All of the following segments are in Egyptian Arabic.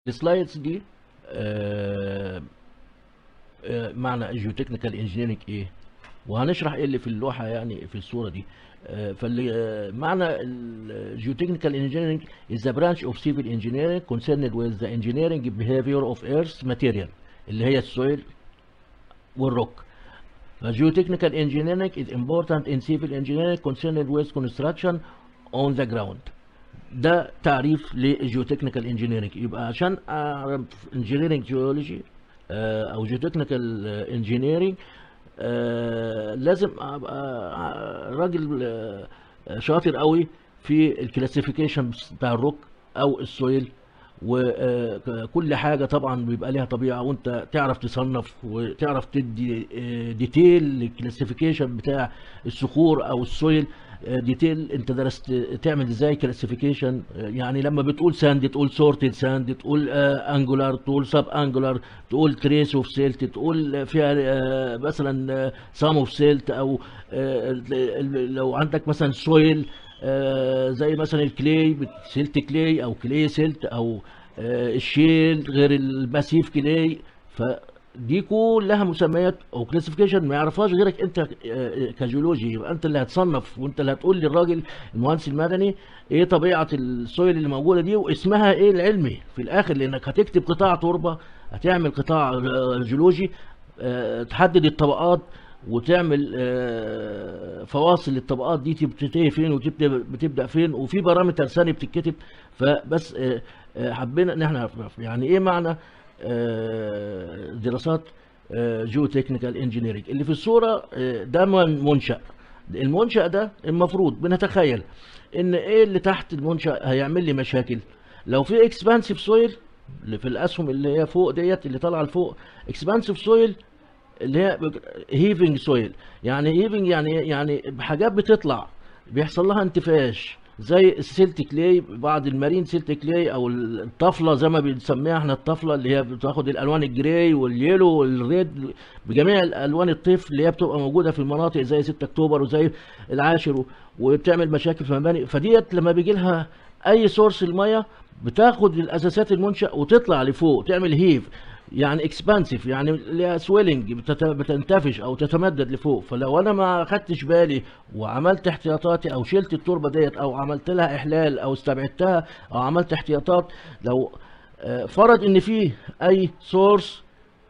السلايدز دي آه، آه، معنى الجيوتكنيكال انجينيرنج ايه وهنشرح ايه اللي في اللوحه يعني في الصوره دي آه، فاللي آه، معنى الجيوتكنيكال انجينيرنج is the branch of civil engineering concerned with the engineering behavior of earth's material اللي هي السويل والروك geotechnical engineering is important in civil engineering concerned with construction on the ground ده تعريف للجيوتكنيكال انجينيرنج يبقى عشان اعرف انجينيرنج جيولوجي او جيوتكنيكال انجينيرنج لازم ابقى راجل آه، شاطر قوي في الكلاسيفيكيشن بتاع الروك او السويل وكل حاجه طبعا بيبقى ليها طبيعه وانت تعرف تصنف وتعرف تدي آه، ديتيل للكلاسيفيكيشن بتاع الصخور او السويل آه، ديتيل انت درست تعمل ازاي كلاسيفيكيشن يعني لما بتقول ساند تقول سورتد ساند تقول انجولار تقول سب انجولار تقول تريس اوف سيلت تقول فيها آه، مثلا سام اوف سيلت او آه، ال- لو عندك مثلا سويل آه، زي مثلا الكلي سيلت كلي او كلي سيلت او آه، الشيل غير الماسيف كلي فدي كلها مسميات او كلاسيفيكيشن ما يعرفهاش غيرك انت آه، كجيولوجي يبقى انت اللي هتصنف وانت اللي هتقول للراجل المهندس المدني ايه طبيعه السويل اللي موجوده دي واسمها ايه العلمي في الاخر لانك هتكتب قطاع تربه هتعمل قطاع آه، جيولوجي آه، تحدد الطبقات وتعمل آه، فواصل الطبقات دي بتنتهي فين وتبدا بتبدا فين وفي بارامتر ثاني بتتكتب فبس آه، آه، حبينا ان احنا نعرف يعني ايه معنى آه، دراسات جيو تكنيكال انجينيرنج اللي في الصوره آه، ده من- منشأ المنشأ ده المفروض بنتخيل ان ايه اللي تحت المنشأ هيعمل لي مشاكل لو في اكسبانسيف سويل اللي في الاسهم اللي هي فوق ديت اللي طالعه لفوق اكسبانسيف سويل اللي هي هيفنج سويل يعني هيفنج يعني يعني حاجات بتطلع بيحصل لها انتفاش زي السيلت كلاي بعض المارين سيلت كلاي او الطفله زي ما بنسميها احنا الطفله اللي هي بتاخد الالوان الجراي واليلو والريد بجميع الالوان الطيف اللي هي بتبقى موجوده في المناطق زي 6 اكتوبر وزي العاشر وبتعمل مشاكل في المباني فديت لما بيجي لها اي سورس الميه بتاخد الاساسات المنشا وتطلع لفوق تعمل هيف يعني اكسبانسيف يعني ليها سويلنج بتنتفش او تتمدد لفوق فلو انا ما خدتش بالي وعملت احتياطاتي او شلت التربه ديت او عملت لها احلال او استبعدتها او عملت احتياطات لو آه، فرض ان فيه اي سورس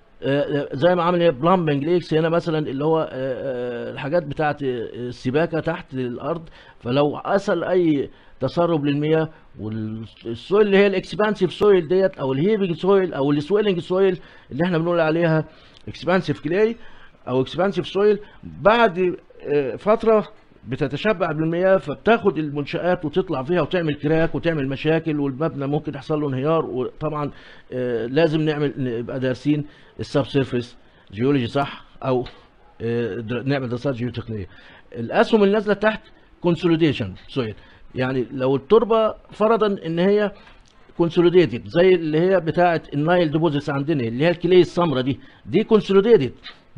زي ما عمل بلامبنج ليكس هنا مثلا اللي هو آه، آه، الحاجات بتاعت السباكه تحت الارض فلو حصل اي تسرب للمياه والسويل اللي هي الاكسبانسيف سويل ديت او الهيفنج سويل او السويلنج سويل اللي احنا بنقول عليها اكسبانسيف كلاي او اكسبانسيف سويل بعد آه، فتره بتتشبع بالمياه فبتاخد المنشآت وتطلع فيها وتعمل كراك وتعمل مشاكل والمبنى ممكن يحصل له انهيار وطبعا آه، لازم نعمل نبقى دارسين السب سيرفيس جيولوجي صح او آه، در- نعمل دراسات جيوتقنيه الاسهم اللي نازله تحت كونسوليديشن سويل يعني لو التربه فرضا ان هي كونسوليديتد زي اللي هي بتاعه النايل ديبوزيتس عندنا اللي هي الكلي السمراء دي دي كونسوليديتد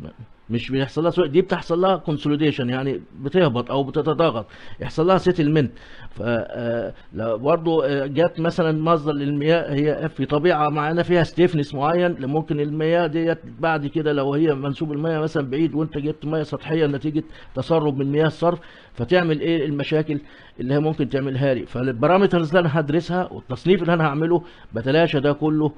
مش بيحصل لها سوء دي بتحصل لها كونسوليديشن يعني بتهبط او بتتضاغط يحصل لها سيتلمنت ف آه، لو برضه آه، جت مثلا مصدر للمياه هي في طبيعه معينه فيها ستيفنس معين اللي ممكن المياه ديت بعد كده لو هي منسوب المياه مثلا بعيد وانت جبت مياه سطحيه نتيجه تسرب من مياه الصرف فتعمل ايه المشاكل اللي هي ممكن تعملها لي فالبارامترز اللي انا هدرسها والتصنيف اللي انا هعمله بتلاشى ده كله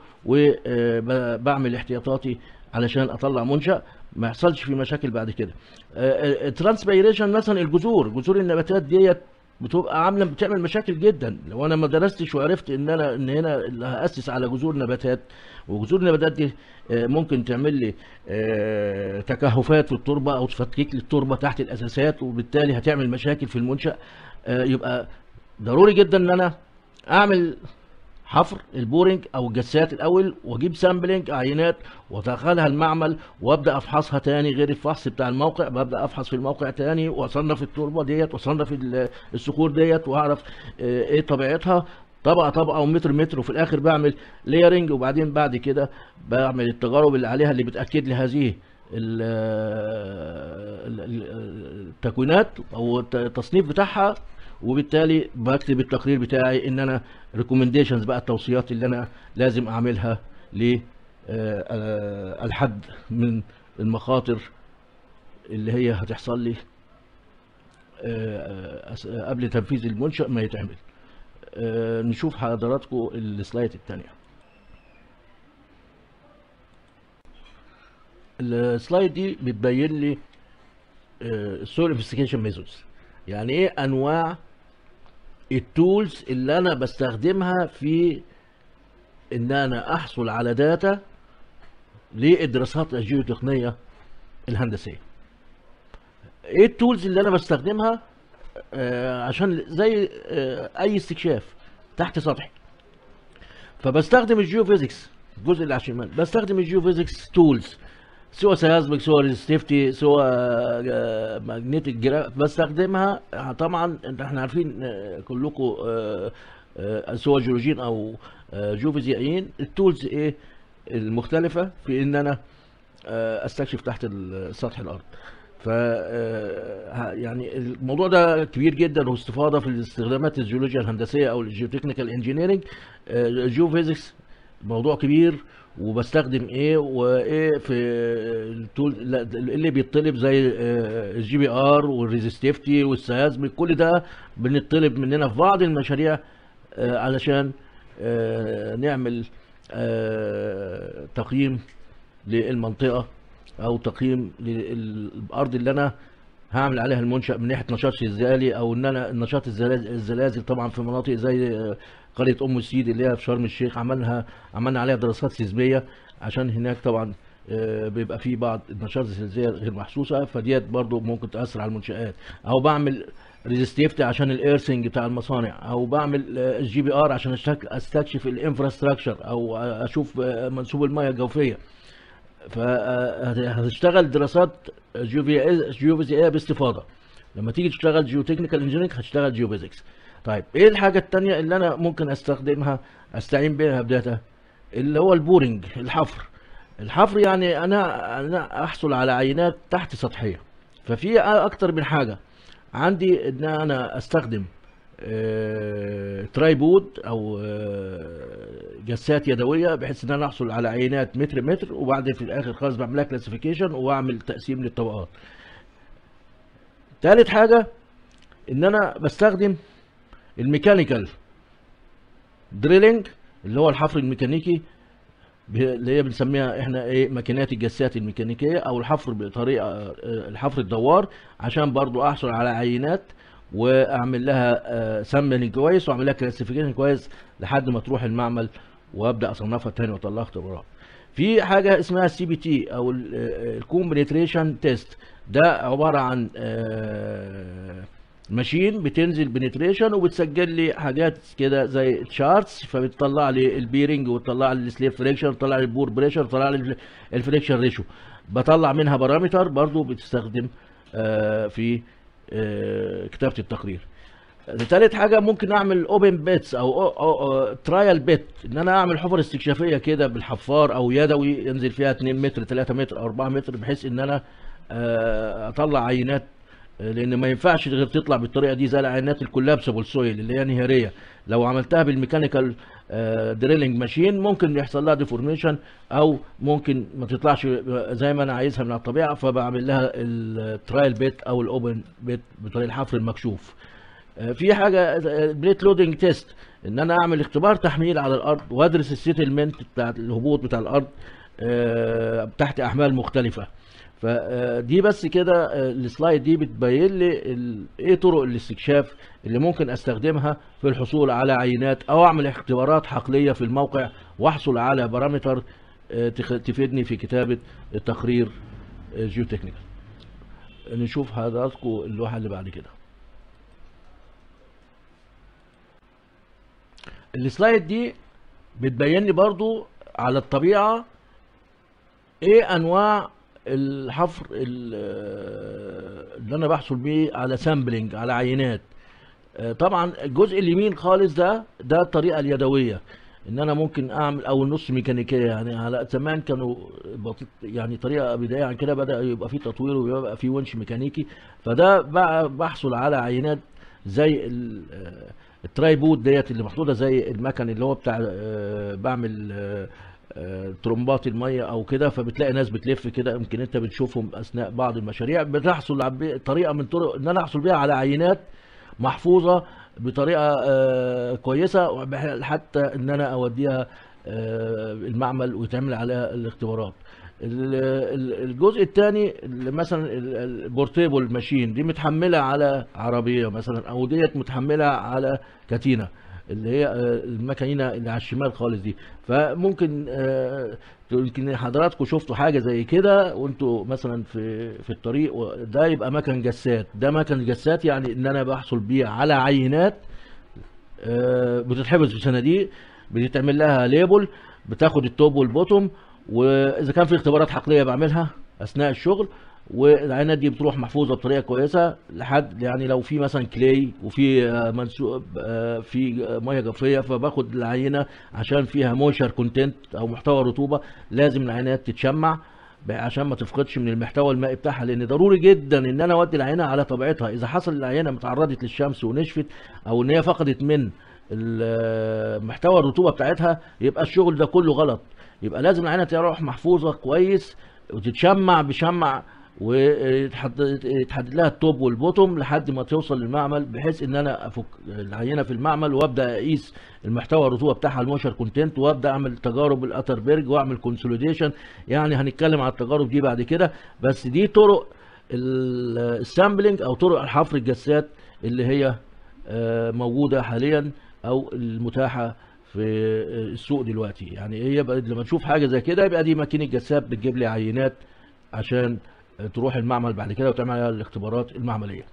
وبعمل احتياطاتي علشان اطلع منشأ ما يحصلش فيه مشاكل بعد كده ترانسبيريشن مثلا الجذور جذور النباتات ديت بتبقى عامله بتعمل مشاكل جدا لو انا ما درستش وعرفت ان انا ان هنا اللي هاسس على جذور نباتات وجذور النباتات دي آه، ممكن تعمل لي آه، تكهفات في التربه او تفكك لي التربه تحت الاساسات وبالتالي هتعمل مشاكل في المنشا آه، يبقى ضروري جدا ان انا اعمل حفر البورنج او الجسات الاول واجيب سامبلنج عينات وادخلها المعمل وابدا افحصها تاني غير الفحص بتاع الموقع ببدا افحص في الموقع تاني واصنف التربه ديت واصنف ال- الصخور ديت واعرف آه، ايه طبيعتها طبقه طبقه ومتر متر وفي الاخر بعمل ليرنج وبعدين بعد كده بعمل التجارب اللي عليها اللي بتاكد لي هذه ال- ال- ال- التكوينات او التصنيف بتاعها وبالتالي بكتب التقرير بتاعي ان انا ريكومنديشنز بقى التوصيات اللي انا لازم اعملها ل الحد من المخاطر اللي هي هتحصل لي آه، أس- قبل تنفيذ المنشأ ما يتعمل آه، نشوف حضراتكم السلايد الثانيه السلايد دي بتبين لي السول انفستيجيشن ميثودز يعني ايه انواع التولز اللي انا بستخدمها في ان انا احصل على داتا للدراسات الجيوتقنيه الهندسيه ايه التولز اللي انا بستخدمها آه عشان زي آه اي استكشاف تحت سطحي فبستخدم الجيوفيزيكس الجزء اللي على الشمال بستخدم الجيوفيزيكس تولز سواء سيازمك سواء ريزستيفتي سواء ماجنتيك جراف بستخدمها طبعا انت احنا عارفين آه، كلكم آه، آه، سواء جيولوجيين او آه، جيوفيزيائيين التولز ايه المختلفه في ان انا آه، استكشف تحت ال- سطح الارض ف آه، ه- يعني الموضوع ده كبير جدا واستفاضه في الاستخدامات الجيولوجيا الهندسيه او الجيوتكنيكال انجينيرنج الجيوفيزيكس موضوع كبير وبستخدم ايه وايه في التول لا، اللي بيطلب زي الجي بي ار والريزستيفتي والسيازمي كل ده بنطلب مننا في بعض المشاريع آه، علشان آه، نعمل آه، تقييم للمنطقه او تقييم للارض اللي انا هعمل عليها المنشأ من ناحيه نشاط زلزالي او ان انا نشاط الزلازل, الزلازل طبعا في مناطق زي آه، قريه ام السيد اللي هي في شرم الشيخ عملها عملنا عليها دراسات سيزميه عشان هناك طبعا آه، بيبقى في بعض النشاط الزلزاليه غير محسوسه فديت برضو ممكن تاثر على المنشات او بعمل ريزستيفتي عشان الايرسنج بتاع المصانع او بعمل الجي بي ار عشان أشتك- استكشف الانفراستراكشر او آه، اشوف آه، منسوب المياه الجوفيه فهتشتغل دراسات جيوفي- جيوفيزيائيه باستفاضه لما تيجي تشتغل جيوتكنيكال انجينيرنج هتشتغل جيوفيزيكس طيب ايه الحاجه التانية اللي انا ممكن استخدمها استعين بيها بداتا اللي هو البورنج الحفر الحفر يعني انا انا احصل على عينات تحت سطحيه ففي اكتر من حاجه عندي ان انا استخدم آه، ترايبود او آه، جسات يدويه بحيث ان انا احصل على عينات متر متر وبعدين في الاخر خالص بعملها كلاسيفيكيشن واعمل تقسيم للطبقات تالت حاجه ان انا بستخدم الميكانيكال دريلينج اللي هو الحفر الميكانيكي ب- اللي هي بنسميها احنا ايه ماكينات الجسات الميكانيكيه او الحفر بطريقه آه، الحفر الدوار عشان برضو احصل على عينات واعمل لها سامبلنج كويس واعمل لها كلاسيفيكيشن كويس لحد ما تروح المعمل وابدا اصنفها تاني واطلعها اختبارات في حاجه اسمها السي بي تي او الكوم بنتريشن تيست ده عباره عن آه، ماشين بتنزل بنتريشن وبتسجل لي حاجات كده زي تشارتس فبتطلع لي البيرنج وتطلع لي السليب فريكشن وتطلع لي البور بريشر وتطلع لي الفريكشن ريشيو بطلع منها بارامتر برضو بتستخدم آه، في آه، كتابه التقرير ثالث حاجه ممكن اعمل اوبن بيتس او, أو, أو ترايل بيت ان انا اعمل حفر استكشافيه كده بالحفار او يدوي ينزل فيها 2 متر 3 متر او 4 متر بحيث ان انا آه، اطلع عينات آه، لان ما ينفعش غير تطلع بالطريقه دي زي العينات الكولابسبل سويل اللي هي نهاريه لو عملتها بالميكانيكال دريلنج ماشين ممكن يحصل لها ديفورميشن او ممكن ما تطلعش زي ما انا عايزها من على الطبيعه فبعمل لها الترايل بيت او الاوبن بيت بطريقه الحفر المكشوف آه، في حاجه بليت لودنج تيست ان انا اعمل اختبار تحميل على الارض وادرس السيتلمنت بتاع الهبوط بتاع الارض آه، تحت احمال مختلفه فدي بس كده آه، السلايد دي بتبين لي ال- ايه طرق الاستكشاف اللي ممكن استخدمها في الحصول على عينات او اعمل اختبارات حقليه في الموقع واحصل على بارامتر آه، تخ- تفيدني في كتابه التقرير جيوتكنيكال نشوف حضراتكم اللوحه اللي بعد كده السلايد دي بتبين لي برضو على الطبيعة ايه انواع الحفر ال- اللي انا بحصل بيه على سامبلنج على عينات آه، طبعا الجزء اليمين خالص ده ده الطريقة اليدوية ان انا ممكن اعمل او النص ميكانيكيه يعني على زمان كانوا بط- يعني طريقه بدايه عن كده بدا يبقى في تطوير ويبقى في ونش ميكانيكي فده بقى بحصل على عينات زي ال- آه، التراي بوت ديت اللي محطوطه زي المكن اللي هو بتاع آه، بعمل آه، آه، ترمبات الميه او كده فبتلاقي ناس بتلف كده يمكن انت بتشوفهم اثناء بعض المشاريع بتحصل على طريقه من طرق ان انا احصل بيها على عينات محفوظه بطريقه آه، كويسه بح- حتى ان انا اوديها آه، المعمل ويتعمل عليها الاختبارات ال- ال- الجزء الثاني مثلا ال- البورتيبل ماشين دي متحمله على عربيه مثلا او ديت متحمله على كاتينا اللي هي آه، الماكينه اللي على الشمال خالص دي فممكن آه، يمكن حضراتكم شفتوا حاجه زي كده وانتوا مثلا في في الطريق و- ده يبقى مكن جسات ده مكن جسات يعني ان انا بحصل بيه على عينات آه، بتتحفظ في صناديق بتتعمل لها ليبل بتاخد التوب والبوتوم واذا كان في اختبارات حقليه بعملها اثناء الشغل والعينات دي بتروح محفوظه بطريقه كويسه لحد يعني لو في مثلا كلي وفي آه، منسوب آه، في آه، ميه جوفيه فباخد العينه عشان فيها مويشر كونتنت او محتوى رطوبه لازم العينات تتشمع ب- عشان ما تفقدش من المحتوى المائي بتاعها لان ضروري جدا ان انا اودي العينه على طبيعتها اذا حصل العينه متعرضت للشمس ونشفت او ان هي فقدت من ال- محتوى الرطوبه بتاعتها يبقى الشغل ده كله غلط يبقى لازم العينه تروح محفوظه كويس وتتشمع بشمع ويتحدد لها التوب والبوتوم لحد ما توصل للمعمل بحيث ان انا افك العينه في المعمل وابدا اقيس المحتوى الرطوبه بتاعها الموشر كونتنت وابدا اعمل تجارب الاتربرج واعمل كونسوليديشن يعني هنتكلم على التجارب دي بعد كده بس دي طرق ال- السامبلنج او طرق الحفر الجسات اللي هي آه، موجوده حاليا او المتاحه في السوق دلوقتي يعني هي بقى لما نشوف حاجه زي كده يبقى دي ماكينه جسات بتجيب لي عينات عشان تروح المعمل بعد كده وتعمل عليها الاختبارات المعمليه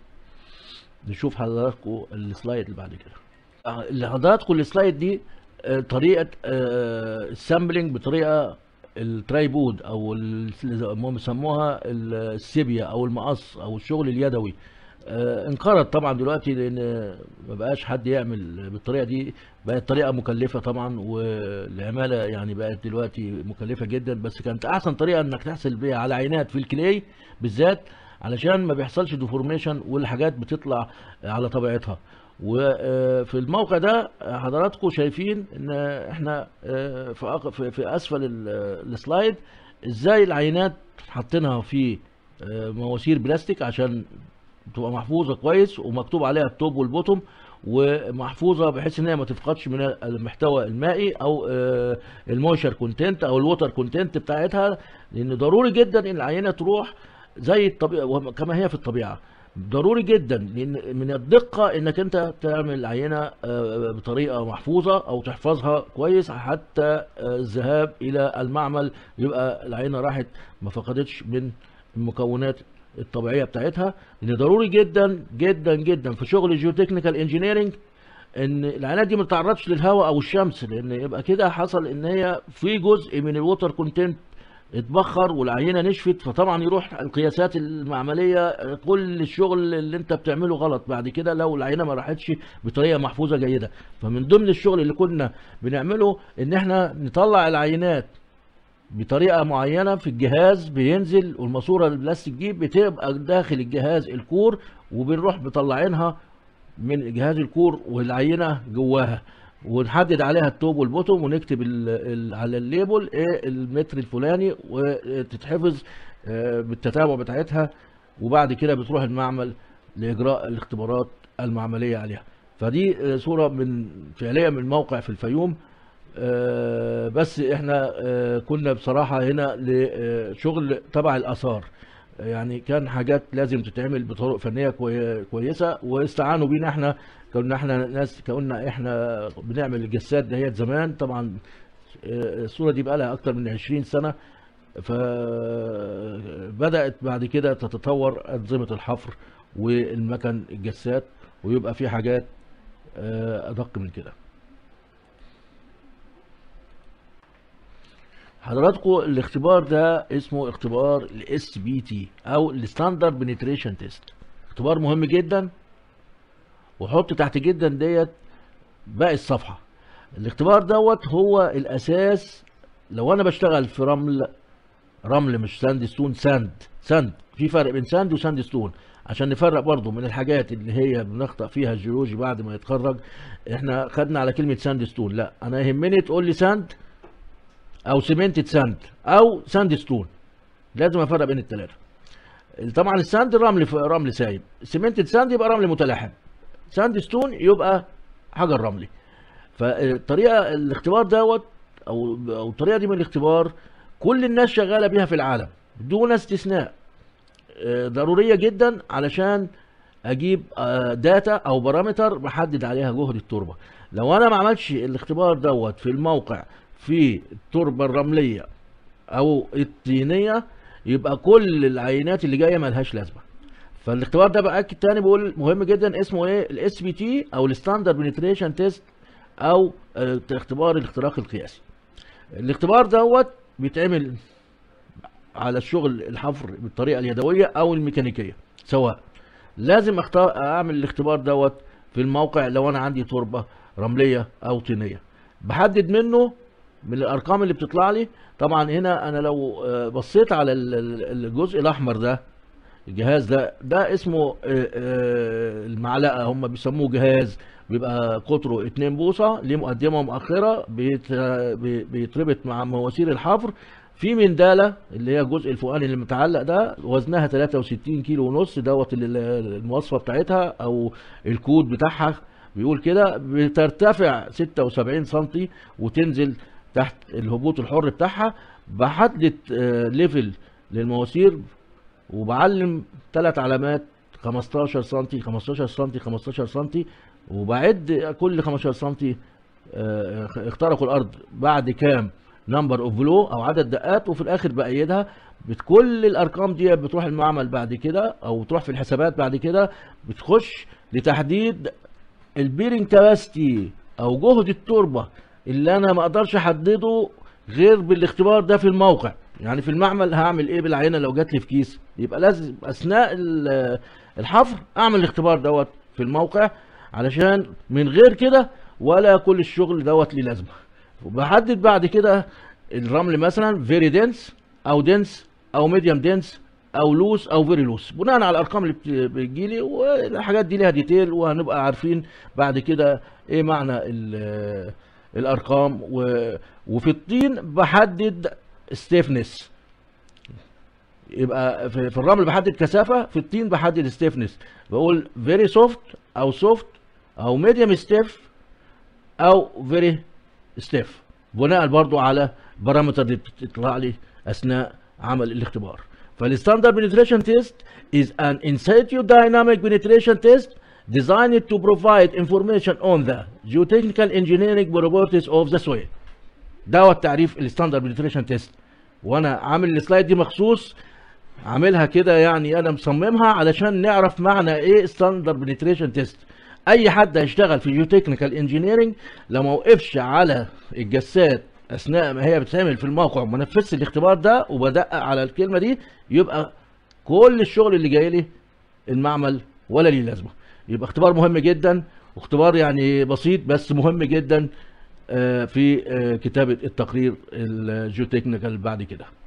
نشوف حضراتكم السلايد اللي بعد كده آه، اللي حضراتكم السلايد دي آه، طريقه آه، السامبلنج بطريقه الترايبود او ال- هم بيسموها السيبيا او المقص او الشغل اليدوي آه، انقرض طبعا دلوقتي لان ما بقاش حد يعمل بالطريقه دي بقت طريقه مكلفه طبعا والعماله يعني بقت دلوقتي مكلفه جدا بس كانت احسن طريقه انك تحصل بيها على عينات في الكلي بالذات علشان ما بيحصلش ديفورميشن والحاجات بتطلع على طبيعتها وفي الموقع ده حضراتكم شايفين ان احنا آه، في أق- في- في اسفل ال- السلايد ازاي العينات حاطينها في آه، مواسير بلاستيك عشان تبقى محفوظه كويس ومكتوب عليها التوب والبوتوم ومحفوظه بحيث ان هي ما تفقدش من المحتوى المائي او آه، المويشر كونتنت او الووتر كونتنت بتاعتها لان ضروري جدا ان العينه تروح زي الطبيعه وهم- كما هي في الطبيعه ضروري جدا لان من الدقه انك انت تعمل عينه آه، بطريقه محفوظه او تحفظها كويس حتى آه، الذهاب الى المعمل يبقى العينه راحت ما فقدتش من المكونات الطبيعيه بتاعتها لان ضروري جدا جدا جدا في شغل الجيوتكنيكال انجينيرنج ان العينات دي ما تتعرضش للهواء او الشمس لان يبقى كده حصل ان هي في جزء من الووتر كونتنت اتبخر والعينه نشفت فطبعا يروح القياسات المعمليه كل الشغل اللي انت بتعمله غلط بعد كده لو العينه ما راحتش بطريقه محفوظه جيده فمن ضمن الشغل اللي كنا بنعمله ان احنا نطلع العينات بطريقه معينه في الجهاز بينزل والماسوره البلاستيك دي بتبقى داخل الجهاز الكور وبنروح مطلعينها من جهاز الكور والعينه جواها ونحدد عليها التوب والبوتوم ونكتب ال ال على الليبل ايه المتر الفلاني وتتحفظ آه، بالتتابع بتاعتها وبعد كده بتروح المعمل لاجراء الاختبارات المعمليه عليها فدي آه، صوره من فعليا من موقع في الفيوم آه، بس احنا آه، كنا بصراحه هنا لشغل تبع الاثار يعني كان حاجات لازم تتعمل بطرق فنيه كوي- كويسه واستعانوا بينا احنا كنا احنا ناس كنا احنا بنعمل الجسات دهيت زمان طبعا آه، الصوره دي بقى لها اكتر من 20 سنه فبدات بعد كده تتطور انظمه الحفر والمكن الجسات ويبقى في حاجات آه، ادق من كده حضراتكم الاختبار ده اسمه اختبار الاس بي تي او الستاندرد بنتريشن تيست اختبار مهم جدا وحط تحت جدا ديت باقي الصفحه الاختبار دوت هو الاساس لو انا بشتغل في رمل رمل مش ساند ستون ساند ساند في فرق بين ساند وساند ستون عشان نفرق برضو من الحاجات اللي هي بنخطأ فيها الجيولوجي بعد ما يتخرج احنا خدنا على كلمة ساند ستون لا انا يهمني تقول لي ساند او سيمنتد ساند او ساند ستون لازم افرق بين الثلاثة طبعا الساند رمل رمل سايب سيمنتد ساند يبقى رمل متلاحم ساند ستون يبقى حجر رملي فالطريقه الاختبار دوت او او الطريقه دي من الاختبار كل الناس شغاله بيها في العالم دون استثناء آه، ضروريه جدا علشان اجيب آه، داتا او بارامتر بحدد عليها جهد التربه لو انا ما عملتش الاختبار دوت في الموقع في التربه الرمليه او الطينيه يبقى كل العينات اللي جايه ملهاش لازمه فالاختبار ده باكد تاني بقول مهم جدا اسمه ايه الاس بي تي او الستاندرد بنتريشن تيست او آه، اختبار الاختراق القياسي الاختبار دوت بيتعمل على الشغل الحفر بالطريقه اليدويه او الميكانيكيه سواء لازم اختار اعمل الاختبار دوت في الموقع لو انا عندي تربه رمليه او طينيه بحدد منه من الارقام اللي بتطلع لي طبعا هنا انا لو آه، بصيت على ال- ال- الجزء الاحمر ده الجهاز ده ده اسمه آه، آه، المعلقه هم بيسموه جهاز بيبقى قطره 2 بوصه ليه مقدمه ومؤخره بيت- بي- بيتربط مع مواسير الحفر في منداله اللي هي الجزء الفوقاني اللي متعلق ده وزنها 63 كيلو ونص دوت ال- ال- المواصفه بتاعتها او الكود بتاعها بيقول كده بترتفع 76 سم وتنزل تحت الهبوط الحر بتاعها بحدد آه، ليفل للمواسير وبعلم ثلاث علامات 15 سم 15 سم 15 سم وبعد كل 15 سم آه، اخترقوا الارض بعد كام نمبر اوف فلو او عدد دقات وفي الاخر بأيدها بت- كل الارقام دي بتروح المعمل بعد كده او تروح في الحسابات بعد كده بتخش لتحديد البيرنج كاباسيتي او جهد التربه اللي انا ما اقدرش احدده غير بالاختبار ده في الموقع يعني في المعمل هعمل ايه بالعينه لو جات لي في كيس يبقى لازم اثناء ال- الحفر اعمل الاختبار دوت في الموقع علشان من غير كده ولا كل الشغل دوت ليه لازمه وبحدد بعد كده الرمل مثلا فيري دنس او دنس او ميديوم دنس او لوس او فيري لوس بناء على الارقام اللي بت- بتجيلي والحاجات دي ليها ديتيل وهنبقى عارفين بعد كده ايه معنى ال- الارقام و- وفي الطين بحدد ستيفنس يبقى في في الرمل بحدد كثافه في الطين بحدد ستيفنس بقول فيري سوفت او سوفت او ميديوم ستيف او فيري ستيف بناء برضو على بارامتر اللي بتطلع لي اثناء عمل الاختبار فالستاندرد penetration test is an in situ dynamic penetration test designed to provide information on the geotechnical engineering properties of the soil ده هو التعريف الستاندرد penetration test وانا عامل السلايد دي مخصوص عاملها كده يعني انا مصممها علشان نعرف معنى ايه ستاندرد بنتريشن تيست اي حد هيشتغل في جيوتكنيكال انجينيرنج لو ما وقفش على الجسات اثناء ما هي بتتعمل في الموقع وما نفذش الاختبار ده وبدقق على الكلمه دي يبقى كل الشغل اللي جاي لي المعمل ولا ليه لازمه يبقى اختبار مهم جدا واختبار يعني بسيط بس مهم جدا آه، في آه، كتابه التقرير الجيوتكنيكال بعد كده